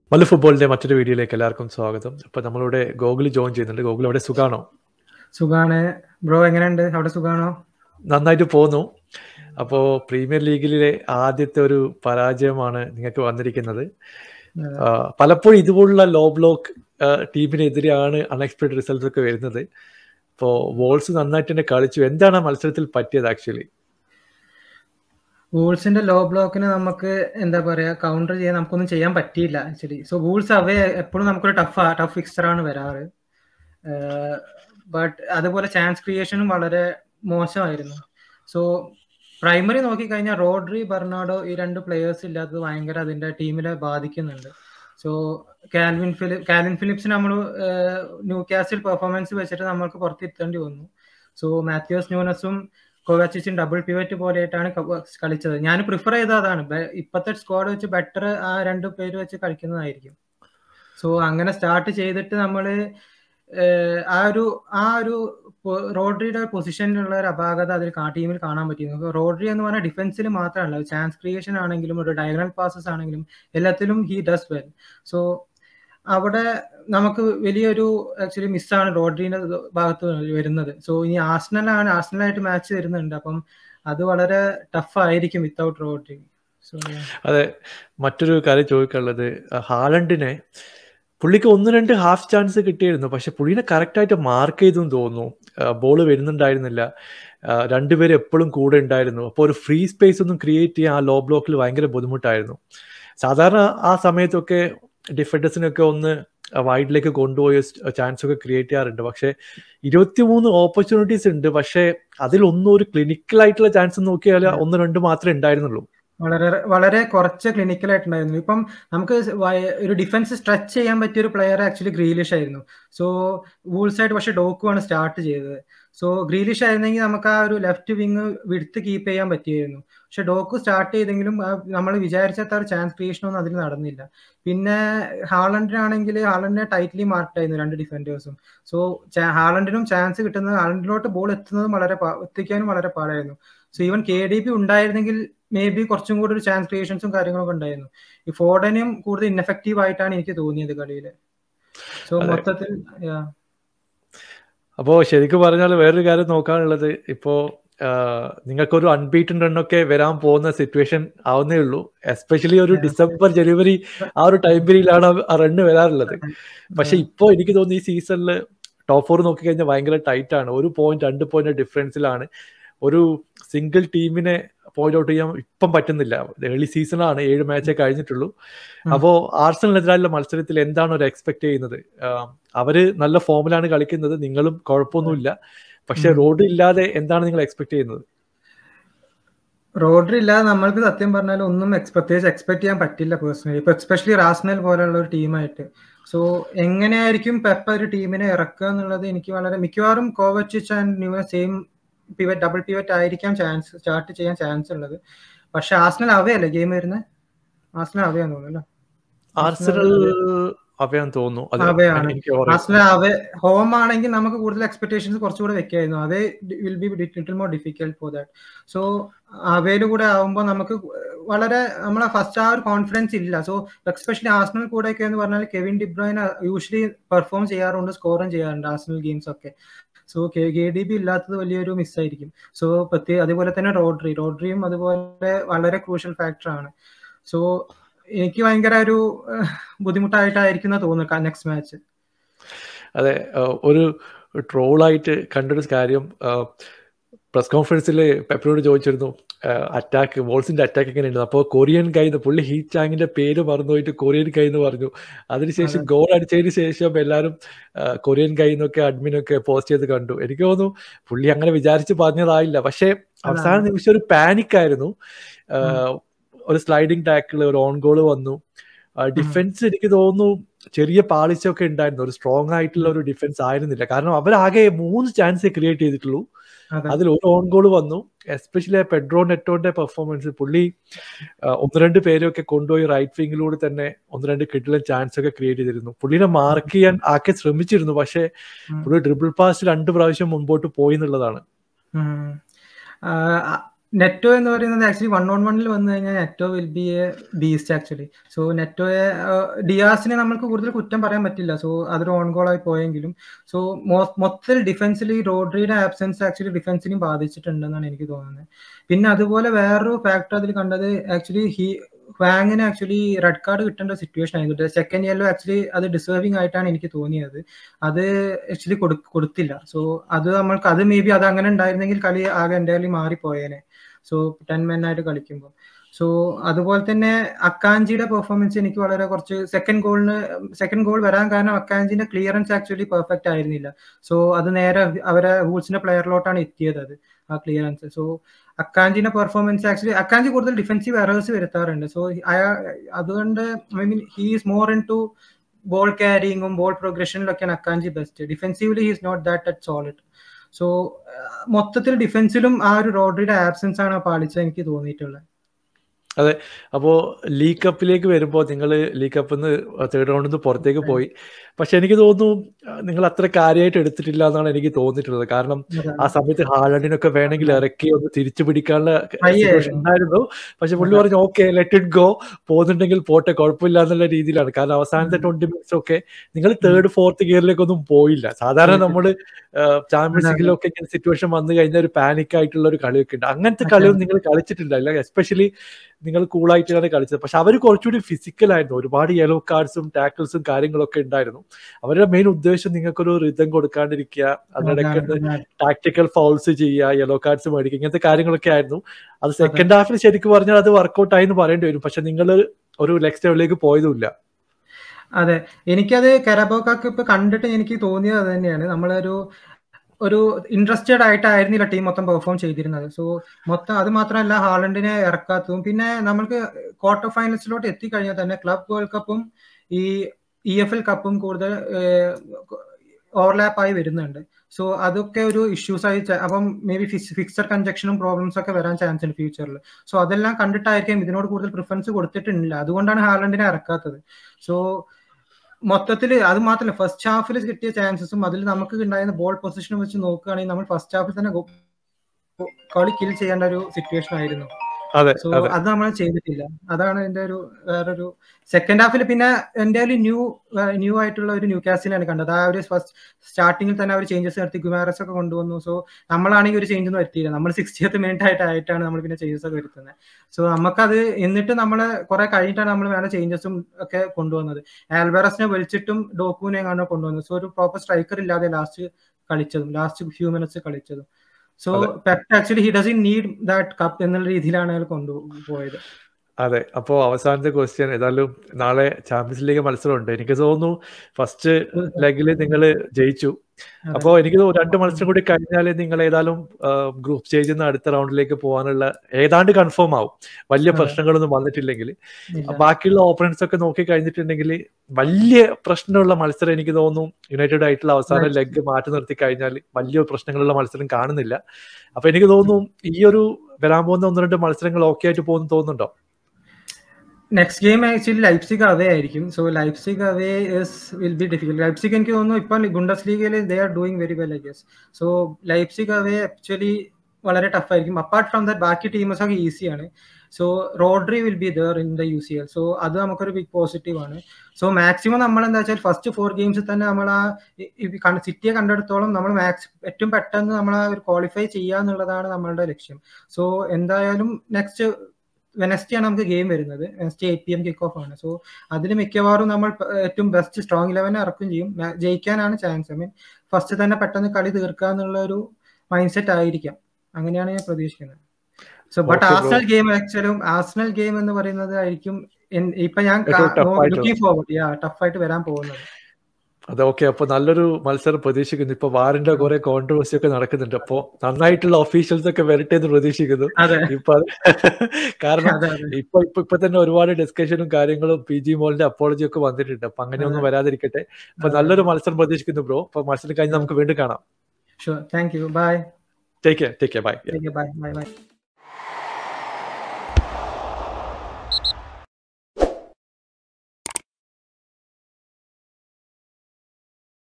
മല്ലു ഫുട്ബോളിന്റെ മറ്റൊരു വീഡിയോയിലേക്ക് എല്ലാവർക്കും സ്വാഗതം അപ്പൊ നമ്മളിവിടെ ഗോകുൽ ജോയിൻ ചെയ്യുന്നുണ്ട് ഗോകുൽ അവിടെ സുഖാണോ സുഖാണ് ബ്രോ എങ്ങനെയുണ്ട് അവിടെ സുഖാണോ നന്നായിട്ട് പോകുന്നു അപ്പോൾ പ്രീമിയർ ലീഗിലെ ആദ്യത്തെ ഒരു പരാജയമാണ് നിങ്ങൾക്ക് വന്നിരിക്കുന്നത് ആ, പലപ്പോഴും ഇതുപോലുള്ള ലോ ബ്ലോക്ക് ടീമിനെതിരെയാണ് അൺഎക്സ്പെക്ടഡ് റിസൾട്ട് ഒക്കെ വരുന്നത് അപ്പോൾ വോൾസ് നന്നായിട്ട് തന്നെ കളിച്ചു എന്താണ് ആ മത്സരത്തിൽ പറ്റിയത് ആക്ച്വലി വൂൾസിന്റെ ലോ ബ്ലോക്കിന് നമുക്ക് എന്താ പറയാ കൗണ്ടർ ചെയ്യാൻ നമുക്കൊന്നും ചെയ്യാൻ പറ്റിയില്ല ആക്ച്വലി സോ വൂൾസ് അവേ എപ്പോഴും നമുക്കൊരു ടഫ് ടഫ് ഫിക്സർ ആണ് വരാറ് ബട്ട് അതുപോലെ ചാൻസ് ക്രിയേഷനും വളരെ മോശമായിരുന്നു സോ പ്രൈമറി നോക്കിക്കഴിഞ്ഞാൽ റോഡ്രി ബെർണാഡോ ഈ രണ്ട് പ്ലേയേഴ്സ് ഇല്ലാത്തത് ഭയങ്കര അതിന്റെ ടീമിനെ ബാധിക്കുന്നുണ്ട് so Calvin Philip Calvin Phillips നമ്മൾ ന്യൂ കാസിൽ പെർഫോമൻസ് വെച്ചിട്ട് നമ്മൾക്ക് പുറത്തിരുത്തേണ്ടി വന്നു സോ മാത്യൂസ് ന്യൂനസും കോവാച്ചിച്ചും ഡബിൾ പിവറ്റ് പോലെയായിട്ടാണ് ക- കളിച്ചത് ഞാൻ പ്രിഫർ ചെയ്തത് അതാണ് ബെ- ഇപ്പത്തെ സ്ക്വാഡ് വെച്ച് ബെറ്റർ ആ രണ്ട് പേര് വെച്ച് കളിക്കുന്നതായിരിക്കും സോ അങ്ങനെ സ്റ്റാർട്ട് ചെയ്തിട്ട് നമ്മൾ ആ ഒരു ആ ഒരു പൊ- റോഡ്രിയുടെ പൊസിഷനിലുള്ള ഒരു അപാകത അതിൽ കാ- ടീമിൽ കാണാൻ പറ്റിയിരുന്നു റോഡ്രി എന്ന് പറഞ്ഞാൽ ഡിഫൻസിൽ മാത്രമല്ല ചാൻസ് ക്രിയേഷൻ ആണെങ്കിലും ഒരു ഡയഗണൽ പാസസ് ആണെങ്കിലും എല്ലാത്തിലും ഹി ഡസ് വെൽ സോ അവിടെ നമുക്ക് വലിയൊരു ആക്ച്വലി മിസ്സാണ് റോഡ്രീന്റെ ഭാഗത്ത് വരുന്നത് സോ ഇനി ആസ്നലാണ് ആസ്നലായിട്ട് മാച്ച് വരുന്നുണ്ട് അപ്പം അത് വളരെ ടഫ് ആയിരിക്കും വിത്തൗട്ട് റോഡ്രി സോ അതെ മറ്റൊരു കാര്യം ചോദിക്കാനുള്ളത് ആ, ഹാലണ്ടിനെ പുള്ളിക്ക് ഒന്ന് രണ്ട് ഹാഫ് ചാൻസ് കിട്ടിയിരുന്നു പക്ഷെ പുള്ളിനെ കറക്റ്റായിട്ട് മാർക്ക് ചെയ്തെന്ന് തോന്നുന്നു ബോൾ വരുന്നുണ്ടായിരുന്നില്ല ആ, രണ്ടുപേരും എപ്പോഴും കൂടെ ഉണ്ടായിരുന്നു അപ്പോൾ ഒരു ഫ്രീ സ്പേസ് ഒന്നും ക്രിയേറ്റ് ചെയ്യാൻ ആ ലോ ബ്ലോക്കിൽ ഭയങ്കര ബുദ്ധിമുട്ടായിരുന്നു സാധാരണ ആ സമയത്തൊക്കെ ഡിഫൻഡേഴ്സിനൊക്കെ ഒന്ന് വൈഡിലേക്ക് കൊണ്ടുപോയ ചാൻസ് ഒക്കെ ക്രിയേറ്റ് ചെയ്യാറുണ്ട് പക്ഷെ ഇരുപത്തിമൂന്ന് ഓപ്പർച്യൂണിറ്റീസ് ഉണ്ട് പക്ഷെ അതിലൊന്നും ഒരു ക്ലിനിക്കൽ ആയിട്ടുള്ള ചാൻസ് നോക്കിയാൽ ഒന്ന് രണ്ട് മാത്രമേ ഉണ്ടായിരുന്നുള്ളൂ വളരെ വളരെ കുറച്ച് ക്ലിനിക്കൽ ആയിട്ടുണ്ടായിരുന്നു ഇപ്പം നമുക്ക് വയ- ഒരു ഡിഫൻസ് സ്ട്രെച്ച് ചെയ്യാൻ പറ്റിയ ഒരു പ്ലെയർ ആക്ച്വലി ഗ്രീലിഷ് ആയിരുന്നു സോ വൂൾസ് ആയിട്ട് പക്ഷെ ഡോക്കു ആണ് സ്റ്റാർട്ട് ചെയ്തത് സോ ഗ്രീലിഷ് ആയിരുന്നെങ്കിൽ നമുക്ക് ആ ഒരു ലെഫ്റ്റ് വിങ് വിടുത്ത് കീപ്പ് ചെയ്യാൻ പറ്റിയായിരുന്നു പക്ഷെ ഡോക്കു സ്റ്റാർട്ട് ചെയ്തെങ്കിലും നമ്മൾ വിചാരിച്ച അത്ര ചാൻസ് ക്രിയേഷൻ ഒന്നും അതിൽ നടന്നില്ല പിന്നെ ഹാളണ്ടിനാണെങ്കിൽ ഹാളണ്ടിനെ ടൈറ്റ്ലി മാർക്ഡ് ആയിരുന്നു രണ്ട് ഡിഫൻഡേഴ്സും സോ ഹാളണ്ടിനും ചാൻസ് കിട്ടുന്നത് ഹാളണ്ടിലോട്ട് ബോൾ എത്തുന്നതും വളരെ പാ- എത്തിക്കാനും വളരെ പാടായിരുന്നു so even K D P ഉണ്ടായിരുന്നെങ്കിൽ മേ ബി കുറച്ചും കൂടി ഒരു ചാൻസ് ക്രിയേഷൻസും കാര്യങ്ങളൊക്കെ ഉണ്ടായിരുന്നു ഈ ഫോർഡനും കൂടുതൽ ഇൻഎഫക്റ്റീവ് ആയിട്ടാണ് എനിക്ക് തോന്നിയത് കളിയിൽ സോ അതെ. മൊത്തത്തിൽ yeah. അപ്പോൾ ശരിക്കും പറഞ്ഞാൽ വേറൊരു കാര്യം നോക്കാനുള്ളത് ഇപ്പോ നിങ്ങൾക്കൊരു അൺബീറ്റൻ റണ്ണൊക്കെ വരാൻ പോകുന്ന സിറ്റുവേഷൻ ആവുന്നേ ഉള്ളൂ എസ്പെഷ്യലി ഒരു Yeah. ഡിസംബർ ജനുവരി ആ ഒരു ടൈം പീരീഡിലാണ് ആ റണ്ണ് വരാറുള്ളത് പക്ഷെ ഇപ്പോ എനിക്ക് തോന്നുന്നു ഈ സീസണിൽ ടോപ്പ് ഫോർ നോക്കിക്കഴിഞ്ഞാൽ ഭയങ്കര ടൈറ്റ് ആണ് ഒരു പോയിന്റ് രണ്ട് പോയിന്റ് ഡിഫറൻസിലാണ് ഒരു സിംഗിൾ ടീമിനെ പോയിന്റ് ഔട്ട് ചെയ്യാൻ ഇപ്പം പറ്റുന്നില്ല ഏർലി സീസണാണ് ഏഴ് മാച്ചേ കഴിഞ്ഞിട്ടുള്ളൂ ഉം. അപ്പോ ആർസണലിനെതിരായുള്ള മത്സരത്തിൽ എന്താണ് ഒരു എക്സ്പെക്ട് ചെയ്യുന്നത് ആഹ് അവര് നല്ല ഫോമിലാണ് കളിക്കുന്നത് നിങ്ങളും കുഴപ്പമൊന്നുമില്ല പക്ഷെ ഉം. റോഡ് ഇല്ലാതെ എന്താണ് നിങ്ങൾ എക്സ്പെക്ട് ചെയ്യുന്നത് റോഡ്രി ഇല്ലാതെ നമ്മൾക്ക് സത്യം പറഞ്ഞാൽ ഒന്നും ex- പ്രത്യേകിച്ച് എക്സ്പെക്ട് ചെയ്യാൻ പറ്റില്ല പേഴ്സണലി ഇപ്പൊ എസ്പെഷ്യലി റാസ്നൽ പോലെയുള്ള ഒരു ടീമായിട്ട് സോ എങ്ങനെയായിരിക്കും പെപ്പ ഒരു ടീമിനെ ഇറക്കുക എന്നുള്ളത് എനിക്ക് വളരെ മിക്കവാറും Kovacic and new same pivot double pivot ആയിരിക്കാം ചാൻസ് സ്റ്റാർട്ട് ചെയ്യാൻ ചാൻസ് ഉള്ളത് പക്ഷെ ആസ്നൽ അവേ അല്ലേ ഗെയിം വരുന്നത് ആസ്നൽ അവയാന്ന് തോന്നുന്നു അല്ലേ ആർസണൽ അവയാന്ന് തോന്നുന്നു അത് അവയാണ്. എനിക്ക് ഓർമ്മ ആസ്നൽ അവേ ഹോം ആണെങ്കിൽ നമുക്ക് കൂടുതൽ എക്സ്പെക്ടേഷൻസ് കുറച്ചുകൂടെ വെക്കായിരുന്നു away will be little more difficult for that so അവയിൽ കൂടെ ആവുമ്പോൾ നമുക്ക് വളരെ നമ്മളെ ഫസ്റ്റ് ആ ഒരു കോൺഫിഡൻസ് ഇല്ല സോ എക്സ്പെഷ്യലി ആസ്നൽ കൂടെ ഒക്കെ എന്ന് പറഞ്ഞാൽ കെവിൻ ഡിബ്രോയിൻ യൂഷ്വലി പെർഫോം ചെയ്യാറുണ്ട് സ്കോറും ചെയ്യാറുണ്ട് ആസ്നൽ ഗെയിംസ് ഒക്കെ സോ കെ ഡി ബി ഇല്ലാത്തത് വലിയൊരു മിസ്സായിരിക്കും സോ പ്രത്യേക അതുപോലെ തന്നെ റോഡ്രി റോഡ്രിയും അതുപോലെ വളരെ ക്രൂഷ്യൽ ഫാക്ടറാണ് സോ എനിക്ക് ഭയങ്കര ഒരു ഏഹ്, ബുദ്ധിമുട്ടായിട്ടായിരിക്കും എന്നാ തോന്നുന്നു നെക്സ്റ്റ് മാച്ച് അതെ ആഹ് ഒരു ട്രോളായിട്ട് കണ്ടൊരു കാര്യം പ്രസ് കോൺഫറൻസിൽ പെപ്പറോട് ചോദിച്ചിരുന്നു അറ്റാക്ക് വോൾസിന്റെ അറ്റാക്ക് എങ്ങനെയുണ്ട് അപ്പോൾ കൊറിയൻ കൈ എന്ന് പുള്ളി ഹീറ്റ് ചാങ്ങിന്റെ പേര് മറന്നു പോയിട്ട് കൊറിയൻ കൈ എന്ന് പറഞ്ഞു അതിനുശേഷം അതെ. ഗോൾ അടിച്ചതിന് ശേഷം എല്ലാവരും ആഹ് കൊറിയൻ കൈ എന്നൊക്കെ അഡ്മിനൊക്കെ പോസ്റ്റ് ചെയ്ത് കണ്ടു എനിക്ക് തോന്നുന്നു പുള്ളി അങ്ങനെ വിചാരിച്ച് പറഞ്ഞതായില്ല പക്ഷേ അവസാന അതാണ്. നിമിഷം ഒരു പാനിക് ആയിരുന്നു ആഹ് ഒരു സ്ലൈഡിംഗ് ടാക്കിൾ ഒരു ഓൺ ഗോൾ വന്നു ഡിഫൻസ് എനിക്ക് തോന്നുന്നു ചെറിയ പാളിച്ചൊക്കെ ഉണ്ടായിരുന്നു ഒരു സ്ട്രോങ് ആയിട്ടുള്ള ഒരു ഡിഫൻസ് ആയിരുന്നില്ല കാരണം അവരാകെ മൂന്ന് ചാൻസ് ക്രിയേറ്റ് ചെയ്തിട്ടുള്ളൂ അതെ അതിൽ ഒരു ഓൺ ഗോൾ വന്നു എസ്പെഷ്യലി പെഡ്രോ നെറ്റോന്റെ പെർഫോമൻസ് പുള്ളി ആ, ഒന്ന് രണ്ട് പേരൊക്കെ കൊണ്ടുപോയി റൈറ്റ് വിങ്ങിലൂടെ തന്നെ ഒന്ന് രണ്ട് കിട്ടിലെ ചാൻസ് ഒക്കെ ക്രിയേറ്റ് ചെയ്തിരുന്നു പുള്ളിനെ മാർക്ക് ചെയ്യാൻ ആക്കെ ശ്രമിച്ചിരുന്നു പക്ഷേ ഉം. പുള്ളി ഡ്രിബിൾ പാസ് രണ്ട് പ്രാവശ്യം മുമ്പോട്ട് പോയി എന്നുള്ളതാണ് ഉം. ആ, നെറ്റോ എന്ന് പറയുന്നത് ആക്ച്വലി വൺ ഓൺ വണ്ണിൽ വന്നു കഴിഞ്ഞാൽ Neto will be a beast actually so നെറ്റോയെ ഡിയാസിനെ നമുക്ക് കൂടുതൽ കുറ്റം പറയാൻ പറ്റില്ല സോ അതൊരു ഓൺ ഗോൾ ആയി പോയെങ്കിലും സോ മൊത്തത്തിൽ ഡിഫൻസിൽ ഈ റോഡ്രിയുടെ ആബ്സെൻസ് ആക്ച്വലി ഡിഫൻസിനെയും ബാധിച്ചിട്ടുണ്ടെന്നാണ് എനിക്ക് തോന്നുന്നത് പിന്നെ അതുപോലെ വേറൊരു ഫാക്ടർ അതിൽ കണ്ടത് ആക്ച്വലി ഹി വാങ്ങിന് ആക്ച്വലി റെഡ് കാർഡ് കിട്ടേണ്ട സിറ്റുവേഷൻ ആയിരുന്നു സെക്കൻഡ് യെല്ലോ ആക്ച്വലി അത് ഡിസേർവിംഗ് ആയിട്ടാണ് എനിക്ക് തോന്നിയത് അത് ആക്ച്വലി കൊടുത്തില്ല സോ അത് നമ്മൾക്ക് അത് മേ ബി അത് അങ്ങനെ ഉണ്ടായിരുന്നെങ്കിൽ കളി ആകെ എൻ്റെ മാറിപ്പോയേനെ സോ ടെൻ മെൻ ആയിട്ട് കളിക്കുമ്പോൾ സോ അതുപോലെ തന്നെ അക്കാഞ്ചിയുടെ പെർഫോമൻസ് എനിക്ക് വളരെ കുറച്ച് സെക്കൻഡ് ഗോളിന് സെക്കൻഡ് ഗോൾ വരാൻ കാരണം അക്കാഞ്ചിന്റെ ക്ലിയറൻസ് ആക്ച്വലി പെർഫെക്റ്റ് ആയിരുന്നില്ല സോ അത് നേരെ അവരെ വൂൾസിന്റെ പ്ലെയറിലോട്ടാണ് എത്തിയത് അത് ആ ക്ലിയറൻസ് സോ അക്കാഞ്ചിന്റെ പെർഫോമൻസ് ആക്ച്വലി അക്കാഞ്ചി കൂടുതൽ ഡിഫൻസീവ് എറേഴ്സ് വരുത്താറുണ്ട് സോ അതുകൊണ്ട് I mean he is more into ball ക്യാരിങ്ങും ബോൾ പ്രോഗ്രഷനിലൊക്കെയാണ് Akanji best defensively he is not that at solid so മൊത്തത്തിൽ ഡിഫൻസിലും ആ ഒരു റോഡ്രിയുടെ ആബ്സെൻസ് ആണ് പാളിച്ചത് എനിക്ക് തോന്നിയിട്ടുള്ളത് അതെ അപ്പോ ലീഗ് കപ്പിലേക്ക് വരുമ്പോൾ നിങ്ങൾ ലീഗ് കപ്പിൽ നിന്ന് തേർഡ് റൗണ്ടിൽ നിന്ന് പുറത്തേക്ക് പോയി പക്ഷെ എനിക്ക് തോന്നുന്നു നിങ്ങൾ അത്ര കാര്യമായിട്ട് എടുത്തിട്ടില്ല എന്നാണ് എനിക്ക് തോന്നിയിട്ടുള്ളത് കാരണം ആ സമയത്ത് ഹാലൻഡിനൊക്കെ വേണമെങ്കിൽ ഇറക്കി ഒന്ന് തിരിച്ചു പിടിക്കാനുള്ള സിറ്റുവേഷൻ ഉണ്ടായിരുന്നു പക്ഷെ പുള്ളി പറഞ്ഞു ഓക്കെ ലെറ്റ് ഇറ്റ് ഗോ പോകുന്നുണ്ടെങ്കിൽ പോട്ടെ കുഴപ്പമില്ല എന്നുള്ള രീതിയിലാണ് കാരണം അവസാനത്തെ ട്വന്റി മിനിറ്റ്സ് ഒക്കെ നിങ്ങൾ തേർഡ് ഫോർത്ത് ഗിയറിലേക്കൊന്നും പോയില്ല സാധാരണ നമ്മൾ ചാമ്പ്യൻസ് ലീഗിലൊക്കെ ഇങ്ങനെ സിറ്റുവേഷൻ വന്നു കഴിഞ്ഞാൽ ഒരു പാനിക് ആയിട്ടുള്ള ഒരു കളിയൊക്കെ ഉണ്ട് അങ്ങനത്തെ കളിയൊന്നും നിങ്ങൾ കളിച്ചിട്ടില്ല എസ്പെഷ്യലി നിങ്ങൾ കൂളായിട്ടാണ് കളിച്ചത് പക്ഷെ അവർ കുറച്ചുകൂടി ഫിസിക്കൽ ആയിരുന്നു ഒരുപാട് യെല്ലോ കാർഡ്സും ടാക്കിൾസും കാര്യങ്ങളൊക്കെ ഉണ്ടായിരുന്നു അവരുടെ മെയിൻ ഉദ്ദേശം നിങ്ങൾക്കൊരു റിതം കൊടുക്കാണ്ടിരിക്കുക അതിനിടയ്ക്ക് ടാക്ടിക്കൽ ഫൗൾസ് ചെയ്യുക യെല്ലോ കാർഡ്സ് മേടിക്കുക ഇങ്ങനത്തെ കാര്യങ്ങളൊക്കെ ആയിരുന്നു അത് സെക്കൻഡ് ഹാഫിൽ ശരിക്കും പറഞ്ഞാൽ അത് വർക്ക്ഔട്ട് ആയി എന്ന് പറയേണ്ടി വരും പക്ഷെ നിങ്ങൾ ഒരു നെക്സ്റ്റ് ലെവലിലേക്ക് പോയതുമില്ല അതെ എനിക്കത് കരബോക്കാക്ക് ഇപ്പൊ കണ്ടിട്ട് എനിക്ക് തോന്നിയത് അത് തന്നെയാണ് നമ്മളൊരു ഒരു ഇൻട്രസ്റ്റഡ് ആയിട്ടായിരുന്നില്ല ടീം മൊത്തം പെർഫോം ചെയ്തിരുന്നത് സോ മൊത്തം അത് മാത്രമല്ല ഹാളണ്ടിനെ ഇറക്കാത്തതും പിന്നെ നമ്മൾക്ക് ക്വാർട്ടർ ഫൈനൽസിലോട്ട് എത്തിക്കഴിഞ്ഞാൽ തന്നെ ക്ലബ് വേൾഡ് കപ്പും ഈ ഇ എഫ് എൽ കപ്പും കൂടുതൽ ഓവർലാപ്പ് ആയി വരുന്നുണ്ട് സോ അതൊക്കെ ഒരു ഇഷ്യൂസ് ആയി അപ്പം മേ ബി ഫിക്സഡ് കൺജക്ഷനും പ്രോബ്ലംസ് ഒക്കെ വരാൻ ചാൻസ് ഉണ്ട് ഫ്യൂച്ചറിൽ സോ അതെല്ലാം കണ്ടിട്ടായിരിക്കും ഇതിനോട് കൂടുതൽ പ്രിഫറൻസ് കൊടുത്തിട്ടില്ല അതുകൊണ്ടാണ് ഹാലൻഡിനെ ഇറക്കാത്തത് സോ മൊത്തത്തിൽ അത് മാത്രമല്ല ഫസ്റ്റ് ഹാഫിൽ കിട്ടിയ ചാൻസസും അതിൽ നമുക്ക് ഉണ്ടായിരുന്ന ബോൾ പൊസിഷനും വെച്ച് നോക്കുകയാണെങ്കിൽ നമ്മൾ ഫസ്റ്റ് ഹാഫിൽ തന്നെ കളി കിൽ ചെയ്യേണ്ട ഒരു സിറ്റുവേഷൻ ആയിരുന്നു സോ അത് നമ്മൾ ചെയ്തിട്ടില്ല അതാണ് എന്റെ ഒരു വേറൊരു സെക്കൻഡ് ഹാഫിൽ പിന്നെ എന്റെ ന്യൂ ന്യൂ ആയിട്ടുള്ള ഒരു ന്യൂ കാസിലാണ് കണ്ടത് ആ ഒരു ഫസ്റ്റ് സ്റ്റാർട്ടിങ്ങിൽ തന്നെ അവർ ചേഞ്ചസ് നടത്തി ഗുമാരസ് ഒക്കെ കൊണ്ടുവന്നു സോ നമ്മളാണെങ്കിൽ ഒരു ചേഞ്ച് ഒന്നും വരുത്തിയില്ല നമ്മൾ സിക്സ്റ്റിയത്ത് മിനിറ്റ് ആയിട്ട് ആയിട്ടാണ് നമ്മൾ പിന്നെ ചേഞ്ചസ് ഒക്കെ വരുത്തുന്നത് സോ നമുക്കത് എന്നിട്ട് നമ്മൾ കുറെ കഴിഞ്ഞിട്ടാണ് നമ്മൾ വേറെ ചേഞ്ചസും ഒക്കെ കൊണ്ടുവന്നത് ആൽബറസിനെ വലിച്ചിട്ടും ഡോക്കുവിനെ കാണാൻ കൊണ്ടുവന്നത് സോ ഒരു പ്രോപ്പർ സ്ട്രൈക്കർ ഇല്ലാതെ ലാസ്റ്റ് കളിച്ചതും ലാസ്റ്റ് ഫ്യൂ മിനിറ്റ്സ് കളിച്ചതും so Pep actually he doesn't need that cup എന്നുള്ള രീതിയിലാണ് അയാൾ കൊണ്ടുപോയത് അതെ അപ്പോ അവസാനത്തെ ക്വസ്റ്റ്യൻ ഏതായാലും നാളെ ചാമ്പ്യൻസ് ലീഗ് മത്സരമുണ്ട് എനിക്ക് തോന്നുന്നു ഫസ്റ്റ് ലെഗിൽ നിങ്ങൾ ജയിച്ചു അപ്പോ എനിക്ക് രണ്ട് മത്സരം കൂടി കഴിഞ്ഞാൽ നിങ്ങൾ ഏതായാലും ഗ്രൂപ്പ് സ്റ്റേജിൽ നിന്ന് അടുത്ത റൗണ്ടിലേക്ക് പോകാനുള്ള ഏതാണ്ട് കൺഫേം ആവും വലിയ പ്രശ്നങ്ങളൊന്നും വന്നിട്ടില്ലെങ്കിൽ ബാക്കിയുള്ള ഓപ്പണൻസ് ഒക്കെ നോക്കി കഴിഞ്ഞിട്ടുണ്ടെങ്കിൽ വലിയ പ്രശ്നമുള്ള മത്സരം എനിക്ക് തോന്നുന്നു യുണൈറ്റഡ് ആയിട്ടുള്ള അവസാന ലെഗ് മാറ്റി നിർത്തി കഴിഞ്ഞാൽ വലിയ പ്രശ്നങ്ങളുള്ള മത്സരം കാണുന്നില്ല അപ്പൊ എനിക്ക് തോന്നുന്നു ഈ ഒരു വരാൻ പോകുന്ന ഒന്ന് രണ്ട് മത്സരങ്ങൾ ഓക്കെ ആയിട്ട് പോകുന്നു തോന്നുന്നുണ്ടോ next game actually Leipzig away ആയിരിക്കും so Leipzig away is will be difficult Leipzig എനിക്ക് തോന്നുന്നു ഇപ്പം ഗുണ്ടസ് ലീഗിൽ they are doing very well I guess so Leipzig away actually വളരെ ടഫ് ആയിരിക്കും അപ്പാർട്ട് ഫ്രം ദാറ്റ് ബാക്കി ടീംസ് ഒക്കെ ഈസിയാണ് so Rodri will be there in the U C L so അത് നമുക്കൊരു ബിഗ് പോസിറ്റീവ് ആണ് സോ മാക്സിമം നമ്മൾ എന്താ വെച്ചാൽ ഫസ്റ്റ് ഫോർ ഗെയിംസിൽ തന്നെ നമ്മൾ ആ സിറ്റിയെ കണ്ടെടുത്തോളം നമ്മൾ മാക്സ് ഏറ്റവും പെട്ടെന്ന് നമ്മൾ ആ ഒരു ക്വാളിഫൈ ചെയ്യുക എന്നുള്ളതാണ് നമ്മളുടെ ലക്ഷ്യം സോ എന്തായാലും നെക്സ്റ്റ് വെനസ്ഡേ ആണ് നമുക്ക് ഗെയിം വരുന്നത് Wednesday eight P M kick off ആണ് സോ അതിൽ മിക്കവാറും നമ്മൾ ഏറ്റവും ബെസ്റ്റ് സ്ട്രോങ് ഇലവൻ ഇറക്കും ചെയ്യും ജയിക്കാനാണ് ചാൻസ് ഐ മീൻ ഫസ്റ്റ് തന്നെ പെട്ടെന്ന് കളി തീർക്കുക എന്നുള്ള ഒരു മൈൻഡ് സെറ്റ് ആയിരിക്കാം അങ്ങനെയാണ് ഞാൻ പ്രതീക്ഷിക്കുന്നത് സോ ബട്ട് ആസ്നൽ ഗെയിം ആക്ച്വലും ആസ്നൽ ഗെയിം എന്ന് പറയുന്നത് ആയിരിക്കും ഇപ്പൊ ഞാൻ ലുക്കിംഗ് ഫോർവേഡ് യാ ടഫായിട്ട് വരാൻ പോകുന്നത് അതെ ഓക്കെ അപ്പൊ നല്ലൊരു മത്സരം പ്രതീക്ഷിക്കുന്നു ഇപ്പൊ വാറിന്റെ കുറെ കോൺട്രവേഴ്സി ഒക്കെ നടക്കുന്നുണ്ട് അപ്പൊ നന്നായിട്ടുള്ള ഒഫീഷ്യൽസ് ഒക്കെ വരട്ടെ എന്ന് പ്രതീക്ഷിക്കുന്നു ഇപ്പൊ കാരണം ഇപ്പൊ ഇപ്പൊ ഇപ്പൊ തന്നെ ഒരുപാട് ഡിസ്കഷനും കാര്യങ്ങളും പി ജി മോളിന്റെ അപ്പോളജി ഒക്കെ വന്നിട്ടുണ്ട് അപ്പൊ അങ്ങനെയൊന്നും വരാതിരിക്കട്ടെ അപ്പൊ നല്ലൊരു മത്സരം പ്രതീക്ഷിക്കുന്നു ബ്രോ അപ്പൊ മത്സരം കഴിഞ്ഞ് നമുക്ക് വീണ്ടും കാണാം sure thank you bye take care take care bye bye bye by